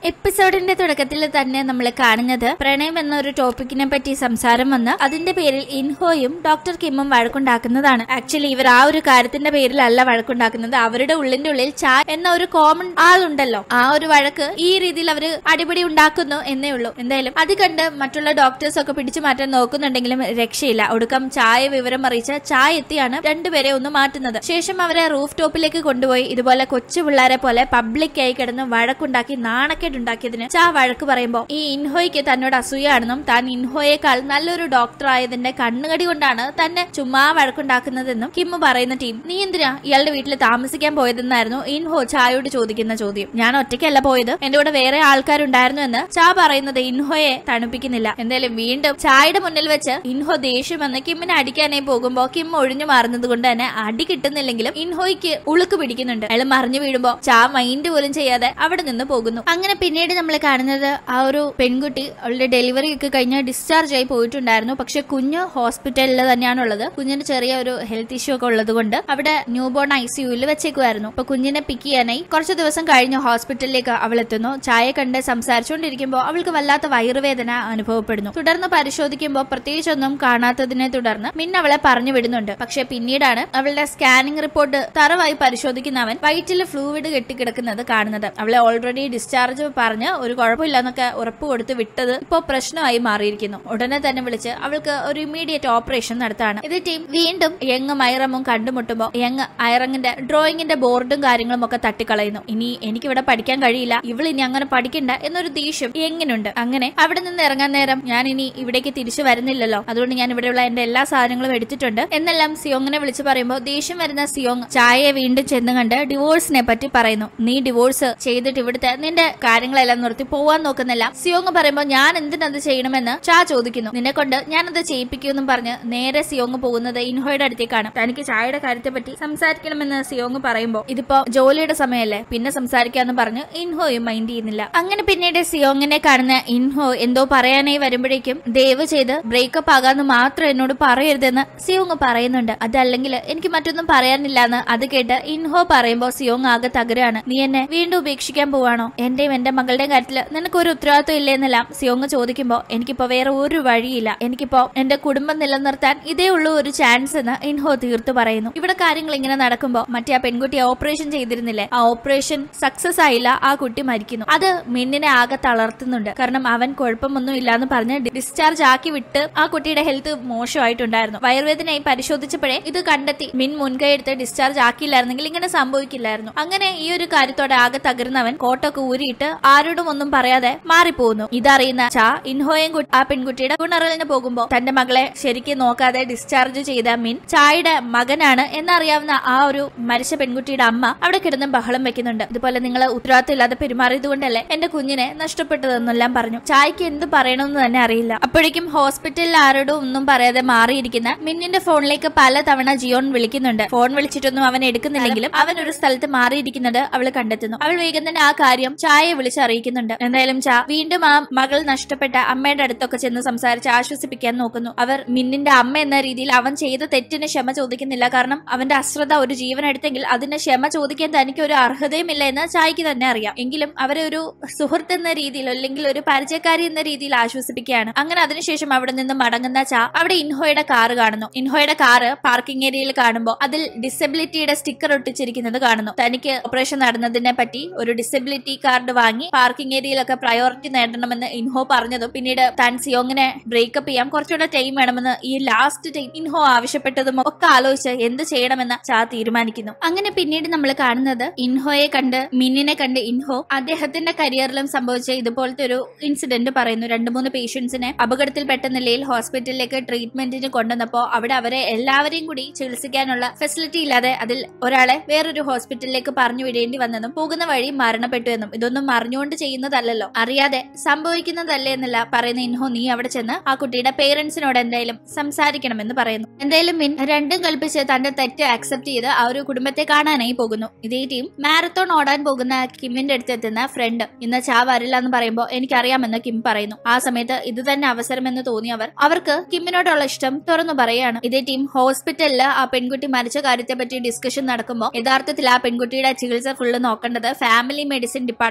എപ്പിസോഡിന്റെ തുടക്കത്തിൽ തന്നെ നമ്മൾ കാണുന്നത് പ്രണയം എന്നൊരു ടോപ്പിക്കിനെ പറ്റി സംസാരം വന്ന് അതിന്റെ പേരിൽ ഇൻഹോയും ഡോക്ടർ കിമ്മും വഴക്കുണ്ടാക്കുന്നതാണ് ആക്ച്വലി ഇവർ ആ ഒരു കാര്യത്തിന്റെ പേരിലല്ല വഴക്കുണ്ടാക്കുന്നത് അവരുടെ ഉള്ളിന്റെ ഉള്ളിൽ ചാ എന്ന ഒരു കോമൺ ആളുണ്ടല്ലോ ആ ഒരു വഴക്ക് ഈ രീതിയിൽ അവർ അടിപിടി ഉണ്ടാക്കുന്നു എന്നേ ഉള്ളൂ എന്തായാലും അത് കണ്ട് മറ്റുള്ള ഡോക്ടേഴ്സ് ഒക്കെ പിടിച്ചു മാറ്റാൻ നോക്കുന്നുണ്ടെങ്കിലും രക്ഷയില്ല ഒടുക്കം ചായ വിവരം അറിയിച്ച ചായ എത്തിയാണ് രണ്ടുപേരെ ഒന്ന് മാറ്റുന്നത് ശേഷം അവരെ റൂഫ് ടോപ്പിലേക്ക് കൊണ്ടുപോയി ഇതുപോലെ കൊച്ചു പിള്ളേരെ പോലെ പബ്ലിക്കായി കിടന്ന് വഴക്കുണ്ടാക്കി നാണക്കേടുണ്ടാക്കിയതിന് ചാ വഴക്ക് പറയുമ്പോൾ ഈ ഇൻഹോയ്ക്ക് തന്നോട് അസൂയാണെന്നും താൻ ഇൻഹോയേക്കാൾ നല്ലൊരു ഡോക്ടർ ആയതിന്റെ കണ്ണുകടി കൊണ്ടാണ് തന്നെ ചുമ്മാ വഴക്കുണ്ടാക്കുന്നതെന്നും കിമ്മു പറയുന്ന ടീം നീ എന്തിനാ ഇയാളുടെ വീട്ടിൽ താമസിക്കാൻ പോയതെന്നായിരുന്നു ഇൻഹോ ചായോട് ചോദിക്കുന്ന ചോദ്യം ഞാൻ ഒറ്റയ്ക്കല്ല പോയത് എന്റെ കൂടെ വേറെ ആൾക്കാരുണ്ടായിരുന്നു എന്ന് ചാ പറയുന്നത് ഇൻഹോയെ തണുപ്പിക്കുന്നില്ല എന്തായാലും വീണ്ടും ചായയുടെ മുന്നിൽ വെച്ച് ഇൻഹോ ദേഷ്യം വന്ന് കിമ്മിനെ അടിക്കാനായി പോകുമ്പോ കിം ഒഴിഞ്ഞു മാറുന്നത് കൊണ്ട് തന്നെ അടി കിട്ടുന്നില്ലെങ്കിലും ഇൻഹോയ്ക്ക് ഉളുക്ക് പിടിക്കുന്നുണ്ട് അയാൾ മറിഞ്ഞു വീഴുമ്പോ ചാ മൈൻഡ് പോലും ചെയ്യാതെ അവിടെ നിന്ന് പോകുന്നു അങ്ങനെ പിന്നീട് നമ്മൾ കാണുന്നത് ആ ഒരു പെൺകുട്ടി അവളുടെ ഡെലിവറി ഒക്കെ കഴിഞ്ഞ് ഡിസ്ചാർജ് ആയി പോയിട്ടുണ്ടായിരുന്നു പക്ഷെ കുഞ്ഞ് ഹോസ്പിറ്റലിൽ തന്നെയാണുള്ളത് കുഞ്ഞിന് ചെറിയ ഒരു ഹെൽത്ത് ഇഷ്യൂ ഒക്കെ ഉള്ളത് കൊണ്ട് അവിടെ ന്യൂ ബോൺ ഐ സിയുയിൽ വെച്ചേക്കുമായിരുന്നു അപ്പൊ കുഞ്ഞിനെ പിക്ക് ചെയ്യാനായി കുറച്ച് ദിവസം കഴിഞ്ഞ് ഹോസ്പിറ്റലിലേക്ക് അവൾ എത്തുന്നു ചായ കണ്ട് സംസാരിച്ചുകൊണ്ടിരിക്കുമ്പോൾ അവൾക്ക് വല്ലാത്ത വയറുവേദന അനുഭവപ്പെടുന്നു തുടർന്ന് പരിശോധിക്കുമ്പോൾ പ്രത്യേകിച്ചൊന്നും കാണാത്തതിനെ തുടർന്ന് മിന്ന അവളെ പറഞ്ഞു വിടുന്നുണ്ട് പക്ഷെ പിന്നീടാണ് അവളുടെ സ്കാനിംഗ് റിപ്പോർട്ട് തറവായി പരിശോധിക്കുന്നവൻ വയറ്റിൽ ഫ്ലൂയിഡ് കെട്ടിക്കിടക്കുന്നത് കാണുന്നത് അവളെ ഓൾറെഡി ഡിസ്ചാർജ് പറഞ്ഞ് ഒരു കുഴപ്പമില്ലെന്നൊക്കെ ഉറപ്പ് കൊടുത്ത് വിട്ടത് ഇപ്പോൾ പ്രശ്നമായി മാറിയിരിക്കുന്നു ഉടനെ തന്നെ വിളിച്ച് അവൾക്ക് ഒരു ഇമ്മീഡിയറ്റ് ഓപ്പറേഷൻ നടത്താണ് ഇത് ടീം വീണ്ടും യങ് മൈറമും കണ്ടുമുട്ടുമ്പോൾ യങ് ഐറങ്ങിന്റെ ഡ്രോയിങ്ങിന്റെ ബോർഡും കാര്യങ്ങളും ഒക്കെ തട്ടിക്കളയുന്നു ഇനി എനിക്കിവിടെ പഠിക്കാൻ കഴിയില്ല ഇവൾ ഇനി അങ്ങനെ പഠിക്കണ്ട എന്നൊരു ദേഷ്യം എങ്ങനെയുണ്ട് അങ്ങനെ അവിടെ നിന്ന് ഇറങ്ങാൻ നേരം ഞാൻ ഇനി ഇവിടേക്ക് തിരിച്ചു വരുന്നില്ലല്ലോ അതുകൊണ്ട് ഞാൻ ഇവിടെയുള്ള എന്റെ എല്ലാ സാധനങ്ങളും എടുത്തിട്ടുണ്ട് എന്നെല്ലാം സിയോങ്ങിനെ വിളിച്ചു പറയുമ്പോൾ ദേഷ്യം വരുന്ന സിയോങ് ചായയെ വീണ്ടും ചെന്ന് കണ്ട് ഡിവോഴ്സിനെ പറ്റി പറയുന്നു നീ ഡിവോഴ്സ് ചെയ്തിട്ട് ഇവിടുത്തെ നിന്റെ കാര്യങ്ങളെല്ലാം നിർത്തി പോവാൻ നോക്കുന്നില്ല സിയോങ് പറയുമ്പോൾ ഞാൻ എന്തിനത് ചെയ്യണമെന്ന് ചാ ചോദിക്കുന്നു നിന്നെ കൊണ്ട് ഞാനത് ചെയ്യിപ്പിക്കുമെന്നും പറഞ്ഞ് നേരെ സിയോങ് പോകുന്നത് ഇൻഹോയുടെ അടുത്തേക്കാണ് തനിക്ക് ചായയുടെ കാര്യത്തെ പറ്റി സംസാരിക്കണമെന്ന് സിയോങ് പറയുമ്പോൾ ഇതിപ്പോ ജോലിയുടെ സമയമല്ലേ പിന്നെ സംസാരിക്കാന്ന് പറഞ്ഞ് ഇൻഹോയും മൈൻഡ് ചെയ്യുന്നില്ല അങ്ങനെ പിന്നീട് സിയോങ്ങിനെ കാണുന്ന ഇൻഹോ എന്തോ പറയാനായി വരുമ്പോഴേക്കും ദയവ് ചെയ്ത് ബ്രേക്കപ്പ് ആകാന്ന് മാത്രം എന്നോട് പറയരുതെന്ന് സിയോങ് പറയുന്നുണ്ട് അതല്ലെങ്കിൽ എനിക്ക് മറ്റൊന്നും പറയാനില്ലാന്ന് അത് കേട്ട് ഇൻഹോ പറയുമ്പോൾ സിയോങ് ആകെ തകരാണ് നീ എന്നെ വീണ്ടും ഉപേക്ഷിക്കാൻ പോവാണോ എന്റെയും എന്റെ മകളുടെയും കാര്യത്തിൽ നിനക്ക് ഒരു ഉത്തരവാദിത്വം ഇല്ലെന്നെല്ലാം സിയോങ് ചോദിക്കുമ്പോൾ എനിക്കിപ്പോ വേറെ ഒരു വഴിയില്ല എനിക്കിപ്പോ എന്റെ കുടുംബം നിലനിർത്താൻ ഇതേ ഉള്ളൂ ഒരു ചാൻസ് എന്ന് ഇൻഹോ തീർത്തു പറയുന്നു ഇവിടെ കാര്യങ്ങൾ ഇങ്ങനെ നടക്കുമ്പോൾ മറ്റേ ആ പെൺകുട്ടി ഓപ്പറേഷൻ ചെയ്തിരുന്നില്ലേ ആ ഓപ്പറേഷൻ സക്സസ് ആയില്ല ആ കുട്ടി മരിക്കുന്നു അത് മിന്നിനെ ആകെ തളർത്തുന്നുണ്ട് കാരണം അവൻ കുഴപ്പമൊന്നും ഇല്ലാന്ന് പറഞ്ഞ് ഡിസ്ചാർജ് ആക്കി വിട്ട് ആ കുട്ടിയുടെ ഹെൽത്ത് മോശമായിട്ടുണ്ടായിരുന്നു വയറുവേദനയായി പരിശോധിച്ചപ്പോഴേ ഇത് കണ്ടെത്തി മിൻ മുൻകൈ എടുത്ത് ഡിസ്ചാർജ് ആക്കിയില്ലായിരുന്നെങ്കിൽ ഇങ്ങനെ സംഭവിക്കില്ലായിരുന്നു അങ്ങനെ ഈ ഒരു കാര്യത്തോടെ ആകെ തകർന്നവൻ കോട്ടൊക്കെ ഊരിയിട്ട് ആരോടും ഒന്നും പറയാതെ മാറിപ്പോകുന്നു ഇതറിയുന്ന ചാ ഇൻഹോയും കു- ആ പെൺകുട്ടിയുടെ ഗുണറലിന് പോകുമ്പോൾ തന്റെ മകളെ ശരിക്കും നോക്കാതെ ഡിസ്ചാർജ് ചെയ്ത മിൻ ചായയുടെ മകനാണ് എന്നറിയാവുന്ന ആ ഒരു മരിച്ച പെൺകുട്ടിയുടെ അമ്മ അവിടെ കിടന്ന് ബഹളം വെക്കുന്നുണ്ട് ഇതുപോലെ നിങ്ങൾ ഉത്തരവാദിത്തം ഇല്ലാതെ പെരുമാറിയത് കൊണ്ടല്ലേ എന്റെ കുഞ്ഞിനെ നഷ്ടപ്പെട്ടതെന്നെല്ലാം പറഞ്ഞു ചായക്ക് എന്ത് പറയണമെന്ന് തന്നെ അറിയില്ല അപ്പോഴേക്കും ഹോസ്പിറ്റലിൽ ആരോടും ഒന്നും പറയാതെ മാറിയിരിക്കുന്ന മിന്നിന്റെ ഫോണിലേക്ക് പല തവണ ജിയോൺ വിളിക്കുന്നുണ്ട് ഫോൺ വിളിച്ചിട്ടൊന്നും അവൻ എടുക്കുന്നില്ലെങ്കിലും അവൻ ഒരു സ്ഥലത്ത് മാറിയിരിക്കുന്നത് അവൾ കണ്ടെത്തുന്നു അവൾ വേഗം തന്നെ ആ കാര്യം ചായയെ വിളിച്ച് അറിയിക്കുന്നുണ്ട് എന്തായാലും ചാ വീണ്ടും ആ മകൾ നഷ്ടപ്പെട്ട അമ്മയുടെ അടുത്തൊക്കെ ചെന്ന് സംസാരിച്ച് ആശ്വസിപ്പിക്കാൻ നോക്കുന്നു അവർ മിന്നിന്റെ അമ്മ എന്ന രീതിയിൽ അവൻ ചെയ്ത തെറ്റിന് ക്ഷമ ചോദിക്കുന്നില്ല കാരണം അവന്റെ അശ്രദ്ധ ഒരു ജീവൻ എടുത്തെങ്കിൽ അതിന് ക്ഷമ ചോദിക്കാൻ തനിക്ക് ഒരു അർഹതയുമില്ല എന്ന് ചായക്ക് തന്നെ അറിയാം എങ്കിലും അവരെ ഒരു സുഹൃത്ത് എന്ന രീതിയിൽ അല്ലെങ്കിൽ ഒരു പരിചയക്കാരി എന്ന രീതിയിൽ ആശ്വസിപ്പിക്കുകയാണ് അങ്ങനെ അതിനുശേഷം അവിടെ നിന്ന് മടങ്ങുന്ന ചാ അവിടെ ഇൻഹോയുടെ കാറ് കാണുന്നു ഇൻഹോയുടെ കാറ് പാർക്കിംഗ് ഏരിയയിൽ കാണുമ്പോൾ അതിൽ ഡിസബിലിറ്റിയുടെ സ്റ്റിക്കർ ഒട്ടിച്ചിരിക്കുന്നത് കാണുന്നു തനിക്ക് ഓപ്പറേഷൻ നടന്നതിനെ പറ്റി ഒരു ഡിസബിലിറ്റി കാർഡ് വാങ്ങി പാർക്കിംഗ് ഏരിയയിലൊക്കെ പ്രയോറിറ്റി നേടണമെന്ന് ഇൻഹോ പറഞ്ഞതും പിന്നീട് താൻ സിയോങ്ങിനെ ബ്രേക്കപ്പ് ചെയ്യാൻ കുറച്ചുകൂടെ ടൈം വേണമെന്ന് ഈ ലാസ്റ്റ് ടൈം ഇൻഹോ ആവശ്യപ്പെട്ടതും ഒക്കെ ആലോചിച്ച് എന്ത് ചെയ്യണമെന്ന് ചാ തീരുമാനിക്കുന്നു അങ്ങനെ പിന്നീട് നമ്മൾ കാണുന്നത് ഇൻഹോയെ കണ്ട് മിന്നിനെ കണ്ട് ഇൻഹോ അദ്ദേഹത്തിന്റെ കരിയറിലും സംഭവിച്ച ഇതുപോലത്തെ ഒരു ഇൻസിഡന്റ് പറയുന്നു രണ്ട് മൂന്ന് പേഷ്യൻസിനെ അപകടത്തിൽപ്പെട്ട നിലയിൽ ഹോസ്പിറ്റലിലേക്ക് ട്രീറ്റ്മെന്റിന് കൊണ്ടുവന്നപ്പോ അവിടെ അവരെ എല്ലാവരെയും കൂടി ചികിത്സിക്കാനുള്ള ഫെസിലിറ്റി ഇല്ലാതെ അതിൽ ഒരാളെ വേറൊരു ഹോസ്പിറ്റലിലേക്ക് പറഞ്ഞു വിടേണ്ടി വന്നതും പോകുന്ന വഴി മരണപ്പെട്ടു എന്നും ഇതൊന്നും അറിഞ്ഞുകൊണ്ട് ചെയ്യുന്നതല്ലല്ലോ അറിയാതെ സംഭവിക്കുന്നതല്ലേ എന്നല്ല പറയുന്ന ഇൻഹോ നീ അവിടെ ചെന്ന് ആ കുട്ടിയുടെ പേരൻസിനോട് എന്തായാലും സംസാരിക്കണമെന്ന് പറയുന്നു എന്തായാലും മിൻ രണ്ടും കൽപ്പിച്ച് തന്റെ തെറ്റ് അക്സെപ്റ്റ് ചെയ്ത് ആ ഒരു കുടുംബത്തെ കാണാനായി പോകുന്നു ഇതേ ടീം മാരത്തോൺ ഓടാൻ പോകുന്ന കിമ്മിന്റെ അടുത്ത് എത്തുന്ന ഫ്രണ്ട് ഇന്ന് ചാ വരില്ല എന്ന് പറയുമ്പോൾ എനിക്കറിയാമെന്ന് കിം പറയുന്നു ആ സമയത്ത് ഇത് തന്നെ അവസരമെന്ന് തോന്നിയവർ അവർക്ക് കിമ്മിനോടുള്ള ഇഷ്ടം തുറന്നു പറയാണ് ഇതേ ടീം ഹോസ്പിറ്റലിൽ ആ പെൺകുട്ടി മരിച്ച കാര്യത്തെ പറ്റി ഡിസ്കഷൻ നടക്കുമ്പോൾ യഥാർത്ഥത്തിൽ ആ പെൺകുട്ടിയുടെ ചികിത്സ ഫുള്ള് നോക്കേണ്ടത് ഫാമിലി മെഡിസിൻ ഡിപ്പാർട്ട്മെന്റ് ആയിരുന്നു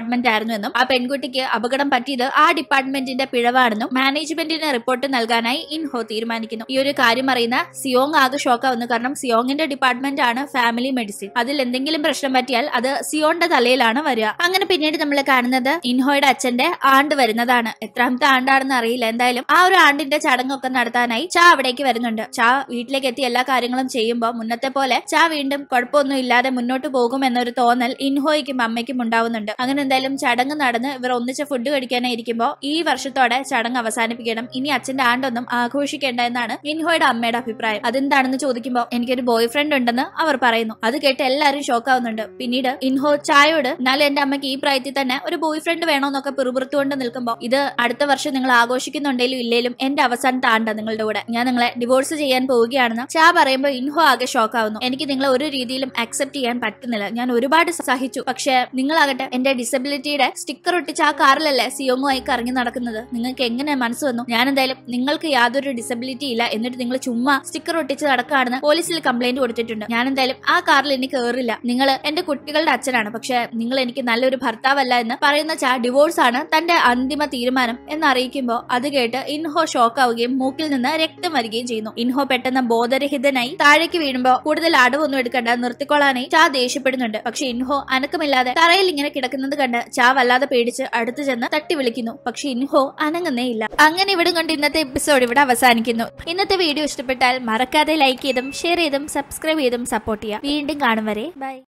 എന്നും ആ പെൺകുട്ടിക്ക് അപകടം പറ്റിയത് ആ ഡിപ്പാർട്ട്മെന്റിന്റെ പിഴവാണെന്നും മാനേജ്മെന്റിന് റിപ്പോർട്ട് നൽകാനായി ഇൻഹോ തീരുമാനിക്കുന്നു ഈ ഒരു കാര്യം അറിയുന്ന സിയോങ് ആകെ ഷോക്കാവുന്നു കാരണം സിയോങ്ങിന്റെ ഡിപ്പാർട്ട്മെന്റ് ആണ് ഫാമിലി മെഡിസിൻ അതിൽ എന്തെങ്കിലും പ്രശ്നം പറ്റിയാൽ അത് സിയോന്റെ തലയിലാണ് വരിക അങ്ങനെ പിന്നീട് നമ്മൾ കാണുന്നത് ഇൻഹോയുടെ അച്ഛന്റെ ആണ്ട് വരുന്നതാണ് എത്രാമത്തെ ആണ്ടാണെന്ന് അറിയില്ല എന്തായാലും ആ ഒരു ആണ്ടിന്റെ ചടങ്ങൊക്കെ നടത്താനായി ചാ അവിടേക്ക് വരുന്നുണ്ട് ചാ വീട്ടിലേക്ക് എത്തി എല്ലാ കാര്യങ്ങളും ചെയ്യുമ്പോൾ മുന്നത്തെ പോലെ ചാ വീണ്ടും കുഴപ്പമൊന്നും ഇല്ലാതെ മുന്നോട്ട് പോകും എന്നൊരു തോന്നൽ ഇൻഹോയ്ക്കും അമ്മയ്ക്കും ഉണ്ടാവുന്നുണ്ട് അങ്ങനെ എന്തായാലും ചടങ്ങ് നടന്ന് ഇവർ ഒന്നിച്ച് ഫുഡ് കഴിക്കാനായി ഇരിക്കുമ്പോൾ ഈ വർഷത്തോടെ ചടങ്ങ് അവസാനിപ്പിക്കണം ഇനി അച്ഛന്റെ ആണ്ടൊന്നും ആഘോഷിക്കേണ്ട എന്നാണ് ഇൻഹോയുടെ അമ്മയുടെ അഭിപ്രായം അതെന്താണെന്ന് ചോദിക്കുമ്പോൾ എനിക്കൊരു ബോയ് ഫ്രണ്ട് ഉണ്ടെന്ന് അവർ പറയുന്നു അത് കേട്ട് എല്ലാവരും ഷോക്ക് ആവുന്നുണ്ട് പിന്നീട് ഇൻഹോ ചായോട് എന്നാലും എന്റെ അമ്മയ്ക്ക് ഈ പ്രായത്തിൽ തന്നെ ഒരു ബോയ് ഫ്രണ്ട് വേണോന്നൊക്കെ പിറുപിറുത്തുകൊണ്ട് നിൽക്കുമ്പോൾ ഇത് അടുത്ത വർഷം നിങ്ങൾ ആഘോഷിക്കുന്നുണ്ടെങ്കിലും ഇല്ലേലും എന്റെ അവസാനത്തെ ആണ്ട നിങ്ങളുടെ കൂടെ ഞാൻ നിങ്ങളെ ഡിവോഴ്സ് ചെയ്യാൻ പോവുകയാണെന്ന് ചാ പറയുമ്പോൾ ഇൻഹോ ആകെ ഷോക്ക് ആവുന്നു എനിക്ക് നിങ്ങളെ ഒരു രീതിയിലും അക്സെപ്റ്റ് ചെയ്യാൻ പറ്റുന്നില്ല ഞാൻ ഒരുപാട് സഹിച്ചു പക്ഷെ നിങ്ങളാകട്ടെ എന്റെ ഡിസബിലിറ്റിയുടെ സ്റ്റിക്കർ ഒട്ടിച്ച് ആ കാറിലല്ലേ സിയോങ്ങുമായി കറങ്ങി നടക്കുന്നത് നിങ്ങൾക്ക് എങ്ങനെ മനസ്സ് വന്നു ഞാൻ എന്തായാലും നിങ്ങൾക്ക് യാതൊരു ഡിസബിലിറ്റി ഇല്ല എന്നിട്ട് നിങ്ങൾ ചുമ്മാ സ്റ്റിക്കർ ഒട്ടിച്ച് നടക്കാണെന്ന് പോലീസിൽ കംപ്ലൈന്റ് കൊടുത്തിട്ടുണ്ട് ഞാൻ എന്തായാലും ആ കാറിൽ ഇനി കയറില്ല നിങ്ങൾ എന്റെ കുട്ടികളുടെ അച്ഛനാണ് പക്ഷെ നിങ്ങൾ എനിക്ക് നല്ലൊരു ഭർത്താവല്ല എന്ന് പറയുന്ന ചാ ഡിവോഴ്സ് ആണ് തന്റെ അന്തിമ തീരുമാനം എന്ന് അറിയിക്കുമ്പോൾ അത് കേട്ട് ഇൻഹോ ഷോക്ക് ആവുകയും മൂക്കിൽ നിന്ന് രക്തം വരികയും ചെയ്യുന്നു ഇൻഹോ പെട്ടെന്ന് ബോധരഹിതനായി താഴേക്ക് വീഴുമ്പോൾ കൂടുതൽ അടവൊന്നും എടുക്കണ്ട നിർത്തിക്കൊള്ളാനായി ചാ ദേഷ്യപ്പെടുന്നുണ്ട് പക്ഷെ ഇൻഹോ അനക്കമില്ലാതെ തറയിൽ ഇങ്ങനെ കിടക്കുന്നത് കണ്ട് ചാ വല്ലാതെ പേടിച്ച് അടുത്തു ചെന്ന് തട്ടി വിളിക്കുന്നു പക്ഷെ ഇൻഹോ അനങ്ങുന്നേ ഇല്ല അങ്ങനെ ഇവിടെ കൊണ്ട് ഇന്നത്തെ എപ്പിസോഡ് ഇവിടെ അവസാനിക്കുന്നു ഇന്നത്തെ വീഡിയോ ഇഷ്ടപ്പെട്ടാൽ മറക്കാതെ ലൈക്ക് ചെയ്തും ഷെയർ ചെയ്തും സബ്സ്ക്രൈബ് ചെയ്തും സപ്പോർട്ട് ചെയ്യാം വീണ്ടും കാണും വരെ ബൈ